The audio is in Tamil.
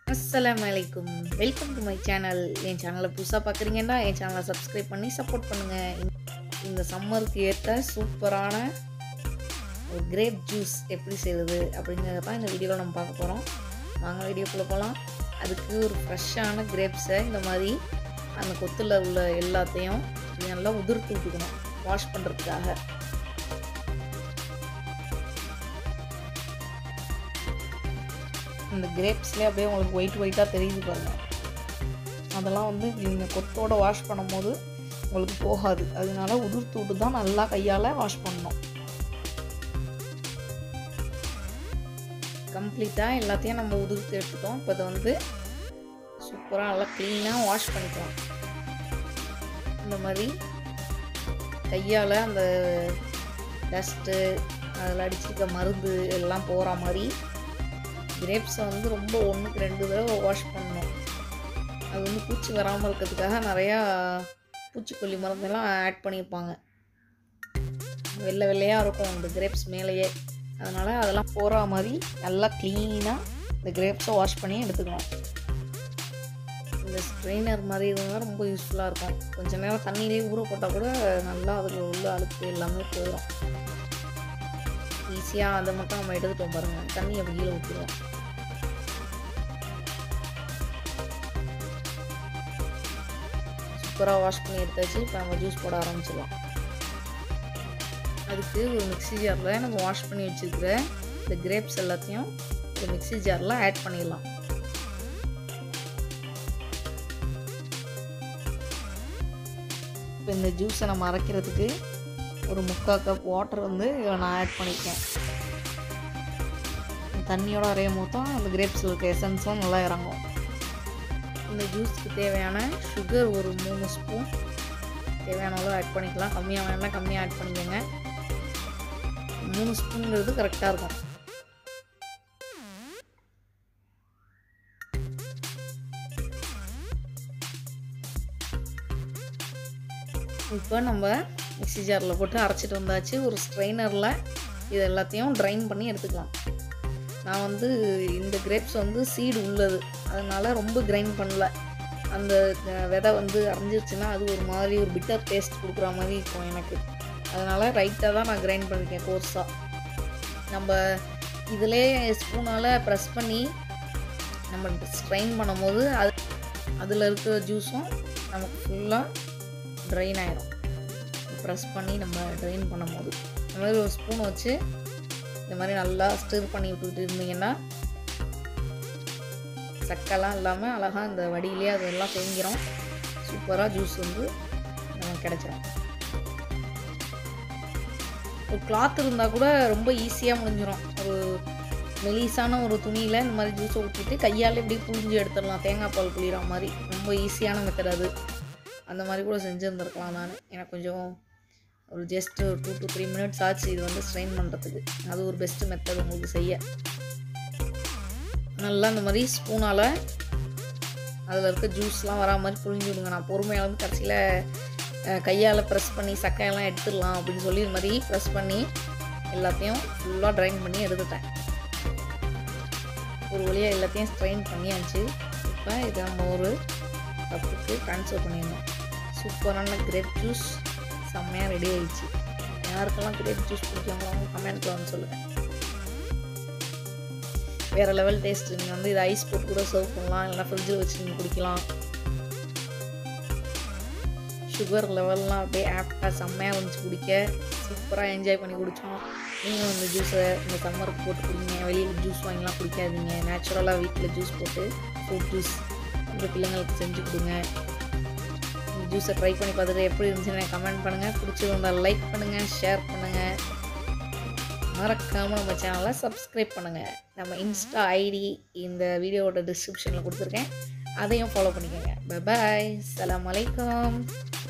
அஸ்ஸலாமு அலைக்கும் வெல்கம் டு மை சேனல் என் சேனலை புதுசாக பார்க்குறீங்கன்னா என் சேனலை சப்ஸ்கிரைப் பண்ணி சப்போர்ட் பண்ணுங்கள் இந்த சம்மருக்கு ஏற்ற சூப்பரான ஒரு கிரேப் ஜூஸ் எப்படி செய்வது அப்படிங்கிறத தான் இந்த வீடியோவில் நம்ம பார்க்க போகிறோம் வாங்க வீடியோக்குள்ளே போகலாம் அதுக்கு ஒரு ஃப்ரெஷ்ஷான கிரேப்ஸை இந்த மாதிரி அந்த கொத்தில் உள்ள எல்லாத்தையும் நல்லா உதிர்த்து விட்டுக்கணும் வாஷ் பண்ணுறதுக்காக இந்த கிரேப்ஸ்லேயே அப்படியே உங்களுக்கு ஒயிட் ஒயிட்டாக தெரியுது பாருங்கள் அதெல்லாம் வந்து நீங்கள் கொத்தோட வாஷ் பண்ணும்போது உங்களுக்கு போகாது அதனால உதிர்த்து விட்டு தான் நல்லா கையால் வாஷ் பண்ணணும் கம்ப்ளீட்டாக எல்லாத்தையும் நம்ம உதிர்த்து எடுத்துட்டோம் இப்போ அதை வந்து சூப்பராக நல்லா க்ளீனாக வாஷ் பண்ணிக்கலாம் இந்த மாதிரி கையால் அந்த டஸ்ட்டு அதில் அடிச்சிருக்க மருந்து எல்லாம் போகிற மாதிரி கிரேப்ஸை வந்து ரொம்ப ஒன்றுக்கு ரெண்டு தடவை வாஷ் பண்ணணும் அது வந்து பூச்சி வராமல் இருக்கிறதுக்காக நிறையா பூச்சிக்கொல்லி மருந்தெல்லாம் ஆட் பண்ணியிருப்பாங்க வெள்ளை வெள்ளையாக இருக்கும் இந்த கிரேப்ஸ் மேலேயே அதனால் அதெல்லாம் போகிற மாதிரி நல்லா க்ளீனாக இந்த கிரேப்ஸை வாஷ் பண்ணி எடுத்துக்கணும் இந்த ஸ்ட்ரெயினர் மாதிரி இருந்தால் ரொம்ப யூஸ்ஃபுல்லாக இருக்கும் கொஞ்ச நேரம் தண்ணியிலே ஊற போட்டால் கூட நல்லா அதில் உள்ள அழுக்கு எல்லாமே போயிடும் ஈஸியாக அதை மட்டும் நம்ம எடுத்துட்டோம் பாருங்கள் தண்ணி அப்படி கீழே ஊற்றிடுவோம் சூப்பராக வாஷ் பண்ணி எடுத்தாச்சு இப்போ நம்ம ஜூஸ் போட ஆரம்பிச்சிடலாம் அதுக்கு ஒரு மிக்ஸி ஜாரில் நம்ம வாஷ் பண்ணி வச்சுருக்கிற இந்த கிரேப்ஸ் எல்லாத்தையும் இந்த மிக்ஸி ஜாரில் ஆட் பண்ணிடலாம் இப்போ இந்த ஜூஸை நம்ம அரைக்கிறதுக்கு ஒரு முக்கால் கப் வாட்டர் வந்து இதில் நான் ஆட் பண்ணியிருக்கேன் தண்ணியோட அரையும் போது தான் அந்த கிரேப்ஸில் இருக்க எசன்ஸும் நல்லா இறங்கும் இந்த ஜூஸ்க்கு தேவையான சுகர் ஒரு மூணு ஸ்பூன் தேவையான அளவு ஆட் பண்ணிக்கலாம் கம்மியாக வேணால் கம்மியாக ஆட் பண்ணிக்கோங்க மூணு ஸ்பூனுங்கிறது கரெக்டாக இருக்கும் இப்போ நம்ம மிக்ஸி ஜாரில் போட்டு அரைச்சிட்டு வந்தாச்சு ஒரு ஸ்ட்ரெயினரில் இது எல்லாத்தையும் ட்ரைன் பண்ணி எடுத்துக்கலாம் நான் வந்து இந்த கிரேப்ஸ் வந்து சீடு உள்ளது அதனால் ரொம்ப கிரைண்ட் பண்ணல அந்த விதை வந்து அரைஞ்சிருச்சுன்னா அது ஒரு மாதிரி ஒரு பிட்டர் டேஸ்ட் கொடுக்குற மாதிரி இருக்கும் எனக்கு அதனால் ரைட்டாக தான் நான் கிரைண்ட் பண்ணியிருக்கேன் கோர்ஸாக நம்ம இதிலே ஸ்பூனால் ப்ரெஸ் பண்ணி நம்ம ஸ்ட்ரைன் பண்ணும்போது அது அதில் இருக்கிற ஜூஸும் நமக்கு ஃபுல்லாக ட்ரைன் ஆகிடும் ப்ரெஸ் பண்ணி நம்ம ட்ரைன் பண்ணும்போது இந்த மாதிரி ஒரு ஸ்பூன் வச்சு இந்த மாதிரி நல்லா ஸ்டிர் பண்ணி விட்டுக்கிட்டு இருந்தீங்கன்னா சக்கெல்லாம் இல்லாமல் அழகாக இந்த வடியிலே அதெல்லாம் தேங்கிரும் சூப்பராக ஜூஸ் வந்து நமக்கு கிடச்சிரும் ஒரு கிளாத் இருந்தால் கூட ரொம்ப ஈஸியாக முடிஞ்சிடும் ஒரு மெலிசான ஒரு துணியில் இந்த மாதிரி ஜூஸை ஊற்றிட்டு கையால் இப்படி புழிஞ்சு எடுத்துடலாம் தேங்காய் பால் புளிகிற மாதிரி ரொம்ப ஈஸியான மெத்தட் அது அந்த மாதிரி கூட செஞ்சுருந்துருக்கலாம் நான் எனக்கு கொஞ்சம் ஒரு ஜஸ்ட் ஒரு டூ டு த்ரீ மினிட்ஸ் ஆச்சு இது வந்து ஸ்ட்ரெயின் பண்ணுறதுக்கு அது ஒரு பெஸ்ட்டு மெத்தட் உங்களுக்கு செய்ய நல்லா இந்த மாதிரி ஸ்பூனால் அதில் இருக்க ஜூஸ்லாம் வரா மாதிரி புழிஞ்சு விடுங்க நான் பொறுமையாக வந்து கடைசியில் கையால் ப்ரெஸ் பண்ணி சக்கையெல்லாம் எடுத்துடலாம் அப்படின்னு சொல்லி இது மாதிரி ப்ரெஸ் பண்ணி எல்லாத்தையும் ஃபுல்லாக ட்ரைன் பண்ணி எடுத்துட்டேன் ஒரு வழியாக எல்லாத்தையும் ஸ்ட்ரெயின் பண்ணியாச்சு இப்போ இதை நம்ம ஒரு கப்புக்கு ட்ரான்ஸ்ஃபர் பண்ணிடணும் சூப்பரான கிரேப் ஜூஸ் செம்மையாக ரெடி ஆயிடுச்சு யாருக்கெல்லாம் கிரேப் ஜூஸ் பிடிக்காங்களோ அவங்க கமெண்ட்டில் வந்து சொல்லுங்கள் வேறு லெவல் டேஸ்ட் நீங்கள் வந்து இது ஐஸ் போட்டு கூட சர்வ் பண்ணலாம் இல்லைனா ஃப்ரிட்ஜில் வச்சு நீங்கள் குடிக்கலாம் சுகர் லெவல்லாம் அப்படியே ஆப்டாக செம்மையாக வந்துச்சு குடிக்க சூப்பராக என்ஜாய் பண்ணி குடித்தோம் நீங்களும் இந்த ஜூஸை இந்த சம்மருக்கு போட்டு குடிங்க வெளியில் ஜூஸ் வாங்கிலாம் குடிக்காதீங்க நேச்சுரலாக வீட்டில் ஜூஸ் போட்டு ஃப்ரூட் ஜூஸ் உங்கள் பிள்ளைங்களுக்கு செஞ்சு கொடுங்க இந்த ஜூஸை ட்ரை பண்ணி பார்த்துட்டு எப்படி இருந்துச்சுன்னு கமெண்ட் பண்ணுங்கள் பிடிச்சிருந்தால் லைக் பண்ணுங்கள் ஷேர் பண்ணுங்கள் மறக்காமல் நம்ம சேனலை சப்ஸ்கிரைப் பண்ணுங்கள் நம்ம இன்ஸ்டா ஐடி இந்த வீடியோவோட டிஸ்கிரிப்ஷனில் கொடுத்துருக்கேன் அதையும் ஃபாலோ பண்ணிக்கோங்க பாய் சலாம் அலைக்கம்